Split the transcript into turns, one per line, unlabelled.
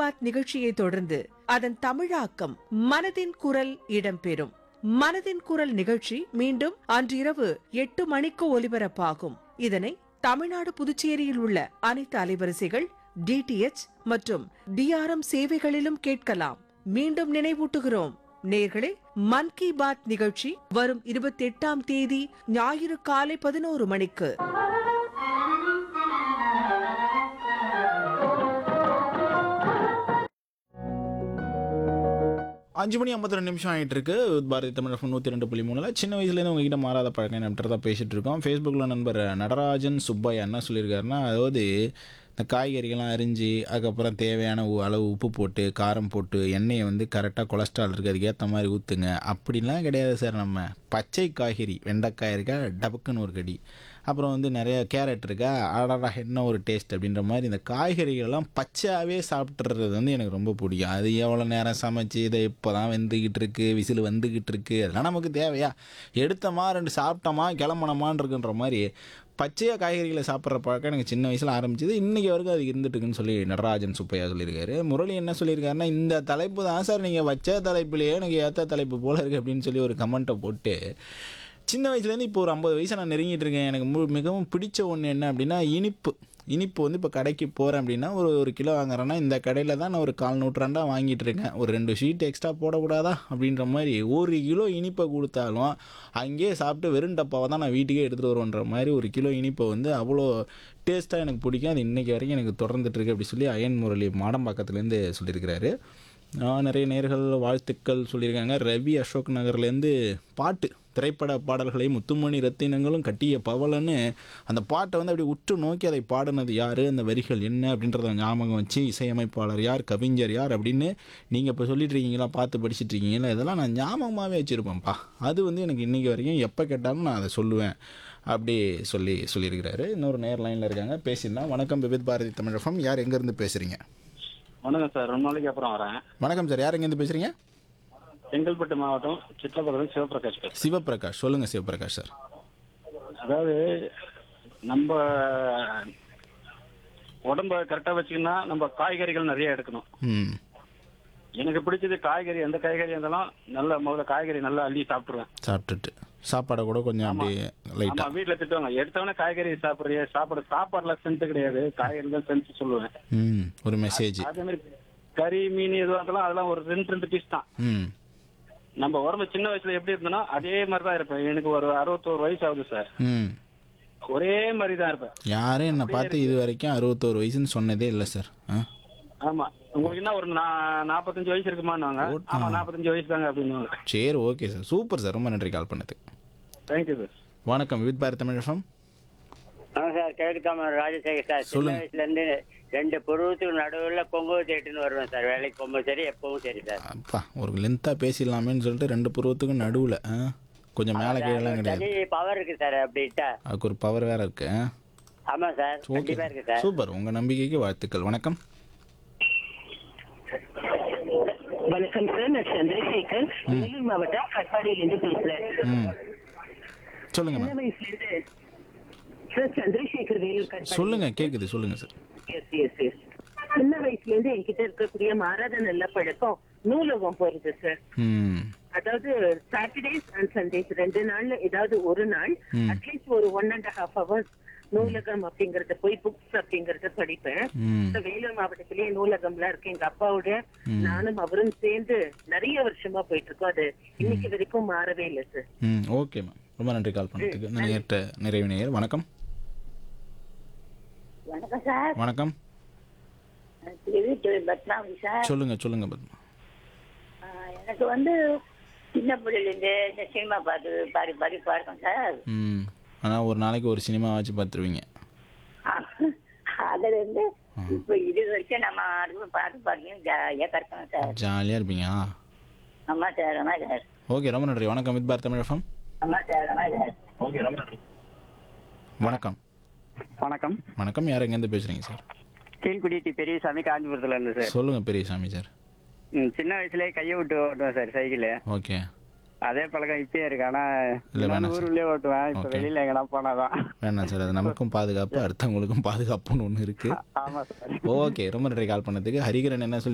பாத் நிகழ்ச்சியை தொடர்ந்து அதன் தமிழாக்கம் மனதின் குரல் இடம்பெறும் மனதின் குரல் நிகழ்ச்சி மீண்டும் அன்றிரவு எட்டு மணிக்கு ஒலிபரப்பாகும் இதனை தமிழ்நாடு புதுச்சேரியில் உள்ள அனைத்து அலைவரிசைகள் டிடிஎச் மற்றும் டிஆர்எம் சேவைகளிலும் கேட்கலாம் மீண்டும் நினைவூட்டுகிறோம் நேர்களே மன் கி பாத் நிகழ்ச்சி வரும் இருபத்தி எட்டாம் தேதி ஞாயிறு காலை பதினோரு மணிக்கு
அஞ்சு மணி ஐம்பத்தி ரெண்டு நிமிஷம் ஆகிட்டு இருக்கு பாரதி தமிழ் எஃப்எம் நூற்றி ரெண்டு புள்ளி மூணில் சின்ன வயசுலேருந்து உங்ககிட்ட மாறாத பழக்கம் என்ன தான் பேசிகிட்டு இருக்கோம் ஃபேஸ்புக்கில் நண்பர் நடராஜன் சுப்பையா என்ன சொல்லியிருக்காருன்னா அதாவது இந்த காய்கறிகள்லாம் அரிஞ்சு அதுக்கப்புறம் தேவையான உ- அளவு உப்பு போட்டு காரம் போட்டு எண்ணெயை வந்து கரெக்டாக கொலஸ்ட்ரால் இருக்குது அதுக்கேற்ற மாதிரி ஊற்றுங்க அப்படிலாம் கிடையாது சார் நம்ம பச்சை காய்கறி வெண்டைக்காய் இருக்கா டபக்குன்னு ஒரு கடி அப்புறம் வந்து நிறைய கேரட் இருக்கா அடடா என்ன ஒரு டேஸ்ட் அப்படின்ற மாதிரி இந்த காய்கறிகள்லாம் பச்சையாகவே சாப்பிட்றது வந்து எனக்கு ரொம்ப பிடிக்கும் அது எவ்வளோ நேரம் சமைச்சு இதை இப்போ தான் வெந்துக்கிட்டு இருக்கு விசில் வந்துக்கிட்டு இருக்கு அதெல்லாம் நமக்கு தேவையா எடுத்தமா ரெண்டு சாப்பிட்டோமா கிளம்பணுமான்னு இருக்குன்ற மாதிரி பச்சையாக காய்கறிகளை சாப்பிட்ற பழக்கம் எனக்கு சின்ன வயசில் ஆரம்பிச்சது இன்றைக்கி வரைக்கும் அது இருந்துட்டு இருக்குன்னு சொல்லி நடராஜன் சுப்பையா சொல்லியிருக்காரு முரளி என்ன சொல்லியிருக்காருன்னா இந்த தலைப்பு தான் சார் நீங்கள் வச்ச தலைப்புலேயே எனக்கு ஏற்ற தலைப்பு போல இருக்குது அப்படின்னு சொல்லி ஒரு கமெண்ட்டை போட்டு சின்ன வயசுலேருந்து இப்போ ஒரு ஐம்பது வயசு நான் நெருங்கிட்டு இருக்கேன் எனக்கு மு- மிகவும் பிடிச்ச ஒன்று என்ன அப்படின்னா இனிப்பு இனிப்பு வந்து இப்போ கடைக்கு போகிறேன் அப்படின்னா ஒரு ஒரு கிலோ வாங்குறேன்னா இந்த கடையில் தான் நான் ஒரு கால் நூற்றாண்டாக வாங்கிட்டு இருக்கேன் ஒரு ரெண்டு ஷீட் எக்ஸ்ட்ரா போடக்கூடாதா அப்படின்ற மாதிரி ஒரு கிலோ இனிப்பை கொடுத்தாலும் அங்கேயே சாப்பிட்டு வெறும் டப்பாவை தான் நான் வீட்டுக்கே எடுத்துகிட்டு வருவேன்ற மாதிரி ஒரு கிலோ இனிப்பை வந்து அவ்வளோ டேஸ்ட்டாக எனக்கு பிடிக்கும் அது இன்றைக்கி வரைக்கும் எனக்கு தொடர்ந்துட்டு இருக்கு அப்படி சொல்லி அயன் முரளி மாடம்பாக்கத்துலேருந்து சொல்லியிருக்கிறாரு ஆஹ் நிறைய நேர்கள் வாழ்த்துக்கள் சொல்லியிருக்காங்க ரவி அசோக் நகர்லேருந்து பாட்டு திரைப்பட பாடல்களை முத்துமணி ரத்தினங்களும் கட்டிய பவளன்னு அந்த பாட்டை வந்து அப்படியே உற்று நோக்கி அதை பாடினது யார் அந்த வரிகள் என்ன அப்படின்றத ஞாபகம் வச்சு இசையமைப்பாளர் யார் கவிஞர் யார் அப்படின்னு நீங்கள் இப்போ சொல்லிட்டு இருக்கீங்களா பார்த்து படிச்சிட்டு இருக்கீங்களா இதெல்லாம் நான் ஞாபகமாகவே வச்சுருப்பேன்ப்பா அது வந்து எனக்கு இன்றைக்கி வரைக்கும் எப்போ கேட்டாலும் நான் அதை சொல்லுவேன் அப்படி சொல்லி சொல்லியிருக்கிறாரு இன்னொரு நேர் லைனில் இருக்காங்க பேசியிருந்தா வணக்கம் விவித் பாரதி தமிழகம் யார் எங்கேருந்து பேசுகிறீங்க
வணக்கம் சார் ரொம்ப நாளைக்கு அப்புறம் வரேன்
வணக்கம் சார் யார் எங்கேருந்து பேசுகிறீங்க
செங்கல்பட்டு மாவட்டம் சிற்றப்பகுதி சிவபிரகாஷ் பேசுறேன்
சிவபிரகாஷ் சொல்லுங்க சிவபிரகாஷ் சார்
அதாவது நம்ம உடம்ப கரெக்டா வச்சுக்கணும்னா நம்ம காய்கறிகள் நிறைய எடுக்கணும்
ம்
எனக்கு பிடிச்சது காய்கறி எந்த காய்கறி இருந்தாலும் நல்ல முதல்ல காய்கறி நல்லா அள்ளி சாப்பிட்டுருவேன்
சாப்பிட்டுட்டு சாப்பாடை கூட கொஞ்சம் அப்படியே
ஆமா
லைட்டாக
வீட்டுல திட்டுவாங்க எடுத்தவொடனே காய்கறி சாப்பிடுறிய சாப்பாடு சாப்பாடுல சென்ஸ் கிடையாது காய்கறி தான் சென்ஸ் சொல்லுவேன்
ம் ஒரு மெசேஜ்
அதே மாதிரி கறி மீன் எதுவாக இருந்தாலும் அதெல்லாம் ஒரு ரெண்டு ரெண்டு பீஸ் தான்
ம்
நம்ம உடம்பு சின்ன வயசுல எப்படி இருந்தனோ அதே மாதிரி தான் இருப்பேன் எனக்கு ஒரு அறுபத்தோரு வயசு ஆகுது சார்
ம்
ஒரே மாதிரி தான் இருப்பேன்
யாரும் என்னை பார்த்து இது வரைக்கும் அறுபத்தோரு வயசுன்னு சொன்னதே இல்லை சார் ஆ
ஆமா உங்களுக்கு என்ன ஒரு நா- நாற்பத்தஞ்சு வயசு இருக்குமான்னு
ஓ-
ஆமா நாற்பத்தஞ்சு வயசு தாங்க அப்படின்னு
சரி ஓகே சார் சூப்பர் சார் ரொம்ப நன்றி கால் பண்ணதுக்கு
தேங்க்யூ சார்
வணக்கம் வித் பாரத் தமிழ் எஃப்எம்
ஆ சார் கேட்காம ராஜசேகர் சார் சின்ன
சொல்லுங்க.
வயசுல இருந்து ரெண்டு பருவத்துக்கு நடுவில் கொங்கு தேட்டுன்னு வருவேன் சார் வேலைக்கு போகும்போது சரி எப்பவும் சரி சார்
அப்பா ஒரு லென்த்தாக பேசிடலாமேன்னு சொல்லிட்டு ரெண்டு பருவத்துக்கும் நடுவில் ஆ கொஞ்சம் மேலே கீழெல்லாம் கிடையாது
தனி பவர் இருக்கு சார் அப்படின்ட்டா
அதுக்கு ஒரு பவர் வேறு இருக்கு ஆ
ஆமா சார்
ஓகே
கண்டிப்பா இருக்கு சார்
சூப்பர் உங்கள் நம்பிக்கைக்கு வாழ்த்துக்கள் வணக்கம்
வணக்கம் சார் நான் சந்திரசேகர் வேலூர் மாவட்டம் கட்பாடியிலிருந்து பேசுறேன்
ம் சொல்லுங்க
சின்ன
மேம்
வயசுல இருந்து சார் சந்திரசேகர் வேலூர் கட்பாடி
சொல்லுங்க கேட்குது சொல்லுங்க சார்
எஸ் எஸ் எஸ் சின்ன வயசுல இருந்து என்கிட்ட இருக்கக்கூடிய மாறாத நல்ல பழக்கம் நூலகம் போறது சார்
ம்
அதாவது சாட்டர்டேஸ் அண்ட் சண்டேஸ் ரெண்டு நாள்ல ஏதாவது ஒரு நாள்
ம்.
அட்லீஸ்ட் ஒரு ஒன் அண்ட் ஹாஃப் ஹவர்ஸ் நூலகம் அப்படிங்கறத போய் புக்ஸ் அப்படிங்கறத படிப்பேன்
ம்
இப்ப வேலூர் மாவட்டத்திலேயே நூலகம்லாம் இருக்கு எங்க அப்பாவோட நானும் அவரும் சேர்ந்து நிறைய வருஷமா போயிட்டு இருக்கோம் அது இன்னைக்கு வரைக்கும் மாறவே இல்லை சார்
ம் ஓகே மேம் ரொம்ப நன்றி கால் பண்ணதுக்கு நான் நேற்ற நிறைவு நேயர் வணக்கம்
வணக்கம் சார்
வணக்கம்
திருவிட்டு பத்மாவதி சார்
சொல்லுங்க சொல்லுங்க பத்மா
ஆ, எனக்கு வந்து சின்ன பிள்ளைலேருந்து இந்த சினிமா பார்த்து பாடி பாடி பழக்கம் சார்
ம் ஆனால் ஒரு நாளைக்கு ஒரு சினிமா வச்சு பார்த்துருவீங்க
அதுல இருந்து இப்போ இது வரைக்கும் நம்ம அதுவும் பாட்டு பாடுங்க ஜாலியாக கற்கணும் சார்
ஜாலியாக இருப்பீங்க
ஆமா சார் ஆமா சார்
ஓகே ரொம்ப நன்றி வணக்கம் வித் பார் தமிழ் எஃப்எம்
ஆமா சார் ஆமா சார்
வணக்கம்
வணக்கம்
வணக்கம் யார் எங்கேருந்து பேசுகிறீங்க சார்
கீழ்குடி டி பெரியசாமி காஞ்சிபுரத்துல இருந்து சார்
சொல்லுங்கள் பெரியசாமி சார்
ம், சின்ன வயசுலயே கையை விட்டு ஓட்டுவேன் சார் சைக்கிள்
ஓகே
அதே பழக்கம் இப்பயே இருக்கு ஆனா
இல்ல, வேணாம்
இன்னொன்னு
சார்.
ஊருக்குள்ளே ஓட்டுவேன் இப்ப
Okay.
வெளியில எங்கனா போனாதான்
வேணாம் சார் அது நமக்கும் பாதுகாப்பு அடுத்தவங்களுக்கும் பாதுகாப்புன்னு ஒன்று இருக்குது
ஆமா சார்
ஓகே ரொம்ப நன்றி கால் பண்ணதுக்கு ஹரிகரன் என்ன சொல்லி